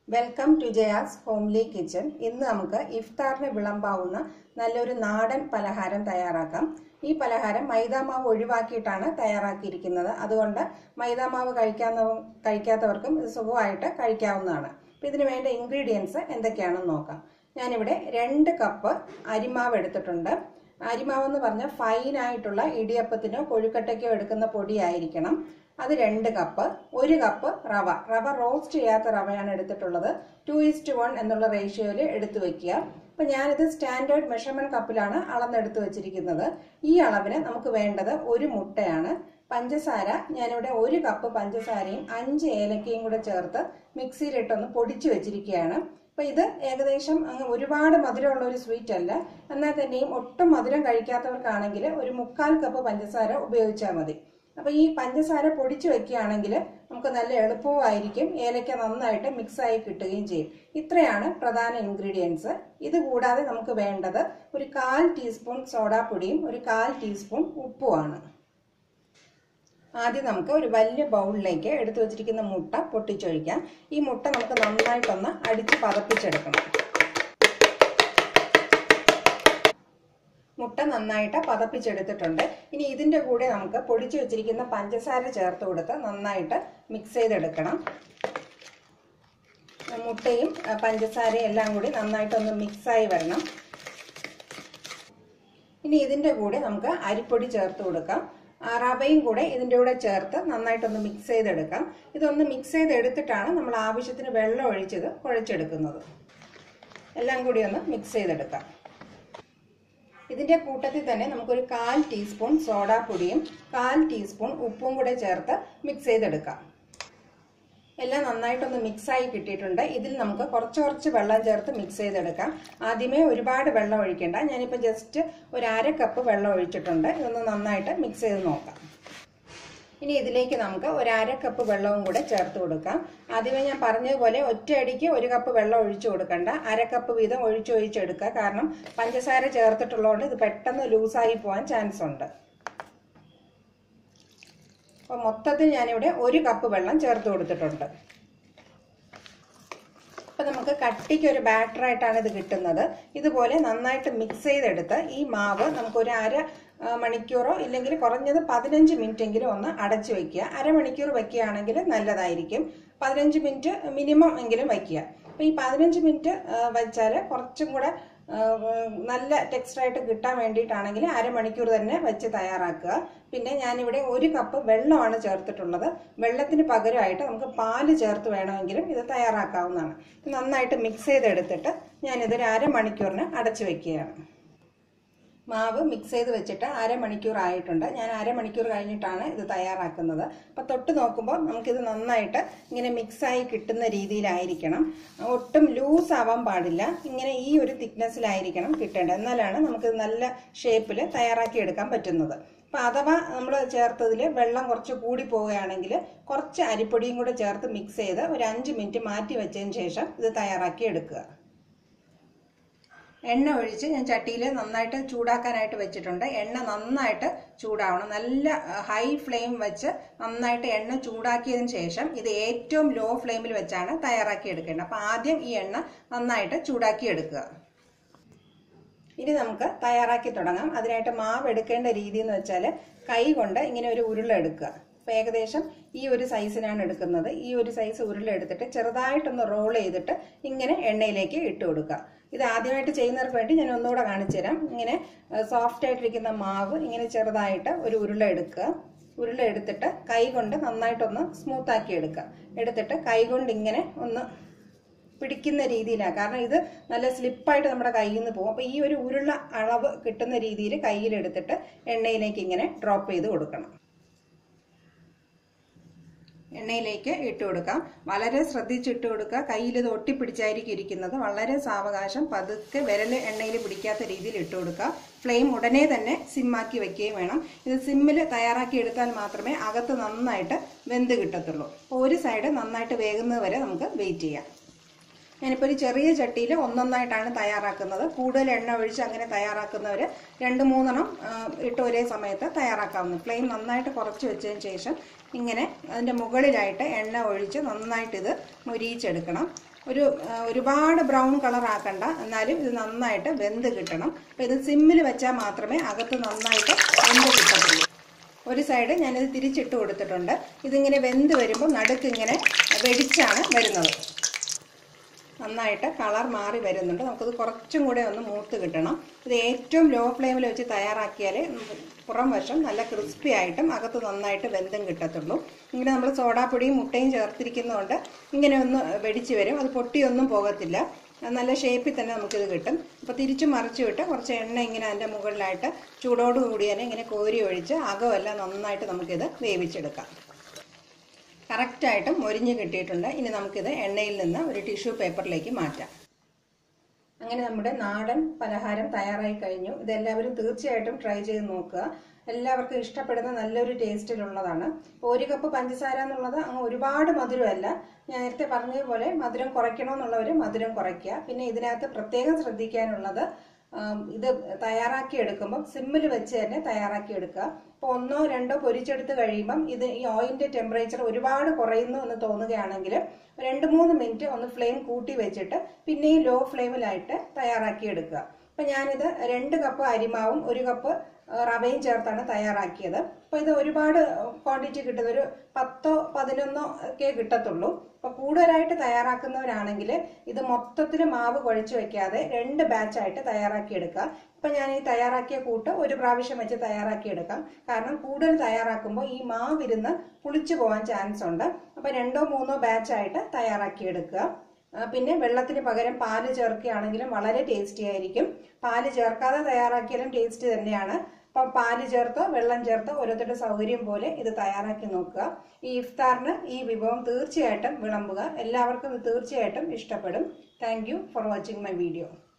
welcome to Jaya's homely kitchen ഇന്ന് നമുക്ക് ഇഫ്താറിന് വിളമ്പാവുന്ന നല്ലൊരു നാടൻ പലഹാരം തയ്യാറാക്കാം ഈ പലഹാരം മൈദാമാവ് ഒഴിവാക്കിയിട്ടാണ് തയ്യാറാക്കിയിരിക്കുന്നത് അതുകൊണ്ട് മൈദാമാവ് കഴിക്കാവുന്ന കഴിക്കാത്തവർക്കും ഇത് സുഖമായിട്ട് കഴിക്കാവുന്നതാണ് അപ്പം ഇതിന് വേണ്ട ഇൻഗ്രീഡിയൻസ് എന്തൊക്കെയാണെന്ന് നോക്കാം ഞാനിവിടെ രണ്ട് കപ്പ് അരിമാവ് എടുത്തിട്ടുണ്ട് അരിമാവ് എന്ന് പറഞ്ഞാൽ ഫൈനായിട്ടുള്ള ഇടിയപ്പത്തിനോ കൊഴുക്കട്ടയ്ക്കോ എടുക്കുന്ന പൊടിയായിരിക്കണം അത് രണ്ട് കപ്പ് ഒരു കപ്പ് റവ റവ റോസ്റ്റ് ചെയ്യാത്ത റവയാണ് എടുത്തിട്ടുള്ളത് ടു ഇസ്റ്റ് വൺ എന്നുള്ള റേഷ്യോയിൽ എടുത്തു വെക്കുക അപ്പം ഞാനിത് സ്റ്റാൻഡേർഡ് മെഷർമെന്റ് കപ്പിലാണ് അളന്നെടുത്ത് വെച്ചിരിക്കുന്നത് ഈ അളവിന് നമുക്ക് വേണ്ടത് ഒരു മുട്ടയാണ് പഞ്ചസാര ഞാനിവിടെ ഒരു കപ്പ് പഞ്ചസാരയും അഞ്ച് ഏലക്കയും കൂടെ ചേർത്ത് മിക്സിയിലിട്ടൊന്ന് പൊടിച്ചു വെച്ചിരിക്കുകയാണ് അപ്പൊ ഇത് ഏകദേശം അങ്ങ് ഒരുപാട് മധുരമുള്ള ഒരു സ്വീറ്റ് അല്ല എന്നാൽ തന്നെയും ഒട്ടും മധുരം കഴിക്കാത്തവർക്കാണെങ്കിൽ ഒരു മുക്കാൽ കപ്പ് പഞ്ചസാര ഉപയോഗിച്ചാൽ മതി അപ്പൊ ഈ പഞ്ചസാര പൊടിച്ചു വെക്കുകയാണെങ്കിൽ നമുക്ക് നല്ല എളുപ്പവുമായിരിക്കും ഏലക്ക നന്നായിട്ട് മിക്സ് ആയി കിട്ടുകയും ചെയ്യും ഇത്രയാണ് പ്രധാന ഇൻഗ്രീഡിയൻസ് ഇത് കൂടാതെ നമുക്ക് വേണ്ടത് ഒരു കാൽ ടീസ്പൂൺ സോഡാപ്പൊടിയും ഒരു കാൽ ടീസ്പൂൺ ഉപ്പുമാണ് ആദ്യം നമുക്ക് ഒരു വലിയ ബൗളിലേക്ക് എടുത്തു വെച്ചിരിക്കുന്ന മുട്ട പൊട്ടിച്ചൊഴിക്കാം ഈ മുട്ട നമുക്ക് നന്നായിട്ടൊന്ന് അടിച്ച് പതപ്പിച്ചെടുക്കണം മുട്ട നന്നായിട്ട് പതപ്പിച്ചെടുത്തിട്ടുണ്ട് ഇനി ഇതിൻ്റെ കൂടെ നമുക്ക് പൊടിച്ചു വെച്ചിരിക്കുന്ന പഞ്ചസാര ചേർത്ത് കൊടുത്ത് നന്നായിട്ട് മിക്സ് ചെയ്തെടുക്കണം മുട്ടയും പഞ്ചസാരയും എല്ലാം കൂടി നന്നായിട്ടൊന്ന് മിക്സായി വരണം ഇനി ഇതിൻ്റെ കൂടെ നമുക്ക് അരിപ്പൊടി ചേർത്ത് കൊടുക്കാം റവയും കൂടെ ഇതിൻ്റെ കൂടെ ചേർത്ത് നന്നായിട്ടൊന്ന് മിക്സ് ചെയ്തെടുക്കാം ഇതൊന്ന് മിക്സ് ചെയ്തെടുത്തിട്ടാണ് നമ്മൾ ആവശ്യത്തിന് വെള്ളം ഒഴിച്ചത് കുഴച്ചെടുക്കുന്നത് എല്ലാം കൂടി ഒന്ന് മിക്സ് ചെയ്തെടുക്കാം ഇതിൻ്റെ കൂട്ടത്തിൽ തന്നെ നമുക്കൊരു കാൽ ടീസ്പൂൺ സോഡാപ്പൊടിയും കാൽ ടീസ്പൂൺ ഉപ്പും കൂടെ ചേർത്ത് മിക്സ് ചെയ്തെടുക്കാം എല്ലാം നന്നായിട്ടൊന്ന് മിക്സായി കിട്ടിയിട്ടുണ്ട് ഇതിൽ നമുക്ക് കുറച്ച് കുറച്ച് വെള്ളം ചേർത്ത് മിക്സ് ചെയ്തെടുക്കാം ആദ്യമേ ഒരുപാട് വെള്ളം ഒഴിക്കേണ്ട ഞാനിപ്പോൾ ജസ്റ്റ് ഒരു അര കപ്പ് വെള്ളം ഒഴിച്ചിട്ടുണ്ട് ഇതൊന്ന് നന്നായിട്ട് മിക്സ് ചെയ്ത് നോക്കാം ഇനി ഇതിലേക്ക് നമുക്ക് ഒരു അര കപ്പ് വെള്ളവും കൂടെ ചേർത്ത് കൊടുക്കാം ആദ്യമേ ഞാൻ പറഞ്ഞതുപോലെ ഒറ്റയടിക്ക് ഒരു കപ്പ് വെള്ളം ഒഴിച്ചു കൊടുക്കണ്ട അര കപ്പ് വീതം ഒഴിച്ചൊഴിച്ചെടുക്കുക കാരണം പഞ്ചസാര ചേർത്തിട്ടുള്ളതുകൊണ്ട് ഇത് പെട്ടെന്ന് ലൂസായി പോകാൻ ചാൻസ് ഉണ്ട് അപ്പോൾ മൊത്തത്തിൽ ഞാനിവിടെ ഒരു കപ്പ് വെള്ളം ചേർത്ത് കൊടുത്തിട്ടുണ്ട് അപ്പം നമുക്ക് കട്ടിക്ക് ഒരു ബാറ്ററായിട്ടാണ് ഇത് കിട്ടുന്നത് ഇതുപോലെ നന്നായിട്ട് മിക്സ് ചെയ്തെടുത്ത് ഈ മാവ് നമുക്കൊരു അര മണിക്കൂറോ ഇല്ലെങ്കിൽ കുറഞ്ഞത് പതിനഞ്ച് മിനിറ്റ് എങ്കിലും ഒന്ന് അടച്ചു വെക്കുക അരമണിക്കൂർ വെക്കുകയാണെങ്കിൽ നല്ലതായിരിക്കും പതിനഞ്ച് മിനിറ്റ് മിനിമം എങ്കിലും വയ്ക്കുക അപ്പോൾ ഈ പതിനഞ്ച് മിനിറ്റ് വെച്ചാൽ കുറച്ചും കൂടെ നല്ല ടെക്സ്റ്റായിട്ട് കിട്ടാൻ വേണ്ടിയിട്ടാണെങ്കിൽ അരമണിക്കൂർ തന്നെ വെച്ച് തയ്യാറാക്കുക പിന്നെ ഞാനിവിടെ ഒരു കപ്പ് വെള്ളമാണ് ചേർത്തിട്ടുള്ളത് വെള്ളത്തിന് പകരമായിട്ട് നമുക്ക് പാല് ചേർത്ത് വേണമെങ്കിലും ഇത് തയ്യാറാക്കാവുന്നതാണ് നന്നായിട്ട് മിക്സ് ചെയ്തെടുത്തിട്ട് ഞാനിതൊരു അരമണിക്കൂറിന് അടച്ചു വെക്കുകയാണ് മാവ് മിക്സ് ചെയ്ത് വെച്ചിട്ട് അരമണിക്കൂർ ആയിട്ടുണ്ട് ഞാൻ അരമണിക്കൂർ കഴിഞ്ഞിട്ടാണ് ഇത് തയ്യാറാക്കുന്നത് അപ്പം തൊട്ട് നോക്കുമ്പോൾ നമുക്കിത് നന്നായിട്ട് ഇങ്ങനെ മിക്സായി കിട്ടുന്ന രീതിയിലായിരിക്കണം ഒട്ടും ലൂസ് ആവാൻ പാടില്ല ഇങ്ങനെ ഈ ഒരു തിക്നെസ്സിലായിരിക്കണം കിട്ടേണ്ടത് എന്നാലാണ് നമുക്ക് നല്ല ഷേപ്പിൽ തയ്യാറാക്കി എടുക്കാൻ പറ്റുന്നത് അപ്പം അഥവാ നമ്മൾ ചേർത്തതിൽ വെള്ളം കുറച്ച് കൂടി പോവുകയാണെങ്കിൽ കുറച്ച് അരിപ്പൊടിയും കൂടെ ചേർത്ത് മിക്സ് ചെയ്ത് ഒരു അഞ്ച് മിനിറ്റ് മാറ്റി വെച്ചതിന് ശേഷം ഇത് തയ്യാറാക്കി എടുക്കുക എണ്ണ ഒഴിച്ച് ഞാൻ ചട്ടിയിൽ നന്നായിട്ട് ചൂടാക്കാനായിട്ട് വെച്ചിട്ടുണ്ട് എണ്ണ നന്നായിട്ട് ചൂടാവണം നല്ല ഹൈ ഫ്ലെയിം വെച്ച് നന്നായിട്ട് എണ്ണ ചൂടാക്കിയതിന് ശേഷം ഇത് ഏറ്റവും ലോ ഫ്ലെയിമിൽ വെച്ചാണ് തയ്യാറാക്കി എടുക്കേണ്ടത് അപ്പം ആദ്യം ഈ എണ്ണ നന്നായിട്ട് ചൂടാക്കി എടുക്കുക ഇനി നമുക്ക് തയ്യാറാക്കി തുടങ്ങാം അതിനായിട്ട് മാവ് എടുക്കേണ്ട രീതി എന്ന് വെച്ചാൽ കൈ കൊണ്ട് ഇങ്ങനെ ഒരു ഉരുള എടുക്കുക അപ്പോൾ ഏകദേശം ഈ ഒരു സൈസിനാണ് എടുക്കുന്നത് ഈ ഒരു സൈസ് ഉരുള എടുത്തിട്ട് ചെറുതായിട്ടൊന്ന് റോൾ ചെയ്തിട്ട് ഇങ്ങനെ എണ്ണയിലേക്ക് ഇട്ട് കൊടുക്കുക ഇത് ആദ്യമായിട്ട് ചെയ്യുന്നവർക്ക് വേണ്ടി ഞാൻ ഒന്നുകൂടെ കാണിച്ചു തരാം ഇങ്ങനെ സോഫ്റ്റ് ആയിട്ടിരിക്കുന്ന മാവ് ഇങ്ങനെ ചെറുതായിട്ട് ഒരു ഉരുള എടുക്കുക ഉരുള എടുത്തിട്ട് കൈ കൊണ്ട് നന്നായിട്ടൊന്ന് സ്മൂത്ത് ആക്കി എടുക്കുക എടുത്തിട്ട് കൈ കൊണ്ട് ഇങ്ങനെ ഒന്ന് പിടിക്കുന്ന രീതിയിലാണ് കാരണം ഇത് നല്ല സ്ലിപ്പായിട്ട് നമ്മുടെ കയ്യിൽ നിന്ന് പോകും അപ്പോൾ ഈ ഒരു ഉരുള അളവ് കിട്ടുന്ന രീതിയിൽ കയ്യിലെടുത്തിട്ട് എണ്ണയിലേക്ക് ഇങ്ങനെ ഡ്രോപ്പ് ചെയ്ത് കൊടുക്കണം എണ്ണയിലേക്ക് ഇട്ട് കൊടുക്കാം വളരെ ശ്രദ്ധിച്ചിട്ട് കൊടുക്കുക കയ്യിൽ ഇത് ഒട്ടിപ്പിടിച്ചായിരിക്കും ഇരിക്കുന്നത് വളരെ സാവകാശം പതുക്കെ വിരൽ എണ്ണയിൽ പിടിക്കാത്ത രീതിയിൽ ഇട്ട് കൊടുക്കുക ഫ്ലെയിം ഉടനെ തന്നെ സിമ്മാക്കി വെക്കുകയും വേണം ഇത് സിമ്മിൽ തയ്യാറാക്കി എടുത്താൽ മാത്രമേ അകത്ത് നന്നായിട്ട് വെന്ത് കിട്ടത്തുള്ളൂ അപ്പോൾ ഒരു സൈഡ് നന്നായിട്ട് വേകുന്നത് വരെ നമുക്ക് വെയിറ്റ് ചെയ്യാം ഞാനിപ്പോൾ ഒരു ചെറിയ ചട്ടിയിൽ ഒന്നൊന്നായിട്ടാണ് തയ്യാറാക്കുന്നത് കൂടുതൽ എണ്ണ ഒഴിച്ച് അങ്ങനെ തയ്യാറാക്കുന്നവർ രണ്ട് മൂന്നെണ്ണം ആ, ഇട്ട് ഒരേ സമയത്ത് തയ്യാറാക്കാവുന്നു ഫ്ലെയിം നന്നായിട്ട് കുറച്ച് വെച്ചതിന് ശേഷം ഇങ്ങനെ അതിൻ്റെ മുകളിലായിട്ട് എണ്ണ ഒഴിച്ച് നന്നായിട്ട് ഇത് മുരിയിച്ചെടുക്കണം ഒരു ആ, ഒരുപാട് ബ്രൗൺ കളർ ആക്കണ്ട എന്നാലും ഇത് നന്നായിട്ട് വെന്ത് കിട്ടണം അപ്പോൾ ഇത് സിമ്മിൽ വെച്ചാൽ മാത്രമേ അകത്ത് നന്നായിട്ട് വെന്ത് കിട്ടത്തുള്ളൂ ഒരു സൈഡ് ഞാനിത് തിരിച്ചിട്ട് കൊടുത്തിട്ടുണ്ട് ഇതിങ്ങനെ വെന്ത് വരുമ്പോൾ നടുക്ക് ഇങ്ങനെ വെടിച്ചാണ് വരുന്നത് നന്നായിട്ട് കളർ മാറി വരുന്നുണ്ട് നമുക്കത് കുറച്ചും കൂടെ ഒന്ന് മൂത്ത് കിട്ടണം ഇത് ഏറ്റവും ലോ ഫ്ലെയിമിൽ വെച്ച് തയ്യാറാക്കിയാൽ പുറം വശം നല്ല ക്രിസ്പി ആയിട്ടും അകത്ത് നന്നായിട്ട് വെന്തും കിട്ടത്തുള്ളൂ ഇങ്ങനെ നമ്മൾ സോഡാപ്പൊടിയും മുട്ടയും ചേർത്തിരിക്കുന്നതുകൊണ്ട് ഇങ്ങനെ ഒന്ന് വെടിച്ച് വരും അത് പൊട്ടിയൊന്നും പോകത്തില്ല അത് നല്ല ഷേപ്പിൽ തന്നെ നമുക്കിത് കിട്ടും അപ്പോൾ തിരിച്ചു മറിച്ച് വിട്ട് കുറച്ച് എണ്ണ ഇങ്ങനെ അതിൻ്റെ മുകളിലായിട്ട് ചൂടോട് കൂടി തന്നെ ഇങ്ങനെ കോരി ഒഴിച്ച് അകമെല്ലാം നന്നായിട്ട് നമുക്കിത് വേവിച്ചെടുക്കാം കറക്റ്റായിട്ടും മൊരിഞ്ഞ് കിട്ടിയിട്ടുണ്ട് ഇനി നമുക്കിത് എണ്ണയിൽ നിന്ന് ഒരു ടിഷ്യൂ പേപ്പറിലേക്ക് മാറ്റാം അങ്ങനെ നമ്മുടെ നാടൻ പലഹാരം തയ്യാറായി കഴിഞ്ഞു ഇതെല്ലാവരും തീർച്ചയായിട്ടും ട്രൈ ചെയ്ത് നോക്കുക എല്ലാവർക്കും ഇഷ്ടപ്പെടുന്ന നല്ലൊരു ടേസ്റ്റിലുള്ളതാണ് ഒരു കപ്പ് പഞ്ചസാര എന്നുള്ളത് അങ്ങ് ഒരുപാട് മധുരമല്ല ഞാൻ നേരത്തെ പറഞ്ഞതുപോലെ മധുരം കുറയ്ക്കണമെന്നുള്ളവർ മധുരം കുറയ്ക്കുക പിന്നെ ഇതിനകത്ത് പ്രത്യേകം ശ്രദ്ധിക്കാനുള്ളത് ആം, ഇത് തയ്യാറാക്കി എടുക്കുമ്പം സിമ്മിൽ വെച്ച് തന്നെ തയ്യാറാക്കി എടുക്കുക ഇപ്പോൾ ഒന്നോ രണ്ടോ പൊരിച്ചെടുത്ത് കഴിയുമ്പം ഇത് ഈ ഓയിലിന്റെ ടെമ്പറേച്ചർ ഒരുപാട് കുറയുന്നു എന്ന് തോന്നുകയാണെങ്കിൽ രണ്ട് മൂന്ന് മിനിറ്റ് ഒന്ന് ഫ്ലെയിം കൂട്ടി വെച്ചിട്ട് പിന്നെയും ലോ ഫ്ലെയിമിലായിട്ട് തയ്യാറാക്കി എടുക്കുക അപ്പം ഞാനിത് രണ്ട് കപ്പ് അരിമാവും ഒരു കപ്പ് ആ, റവയും ചേർത്താണ് തയ്യാറാക്കിയത് അപ്പോൾ ഇത് ഒരുപാട് ക്വാണ്ടിറ്റി കിട്ടുന്ന ഒരു പത്തോ പതിനൊന്നോ ഒക്കെ കിട്ടത്തുള്ളൂ അപ്പോൾ കൂടുതലായിട്ട് തയ്യാറാക്കുന്നവരാണെങ്കിൽ ഇത് മൊത്തത്തിൽ മാവ് കുഴച്ച് വെക്കാതെ രണ്ട് ബാച്ചായിട്ട് തയ്യാറാക്കി എടുക്കുക ഇപ്പം ഞാൻ ഈ തയ്യാറാക്കിയ കൂട്ട് ഒരു പ്രാവശ്യം വെച്ച് തയ്യാറാക്കി എടുക്കാം കാരണം കൂടുതൽ തയ്യാറാക്കുമ്പോൾ ഈ മാവിരുന്ന് പുളിച്ചു പോകാൻ ചാൻസ് ഉണ്ട് അപ്പോൾ രണ്ടോ മൂന്നോ ബാച്ചായിട്ട് തയ്യാറാക്കി എടുക്കുക ആ, പിന്നെ വെള്ളത്തിന് പകരം പാല് ചേർക്കുകയാണെങ്കിലും വളരെ ടേസ്റ്റി ആയിരിക്കും പാല് ചേർക്കാതെ തയ്യാറാക്കിയാലും ടേസ്റ്റ് തന്നെയാണ് അപ്പം പാല് ചേർത്തോ വെള്ളം ചേർത്തോ ഓരോരുത്തരുടെ സൗകര്യം പോലെ ഇത് തയ്യാറാക്കി നോക്കുക ഈ ഇഫ്താറിന് ഈ വിഭവം തീർച്ചയായിട്ടും വിളമ്പുക എല്ലാവർക്കും ഇത് തീർച്ചയായിട്ടും ഇഷ്ടപ്പെടും thank you for watching my video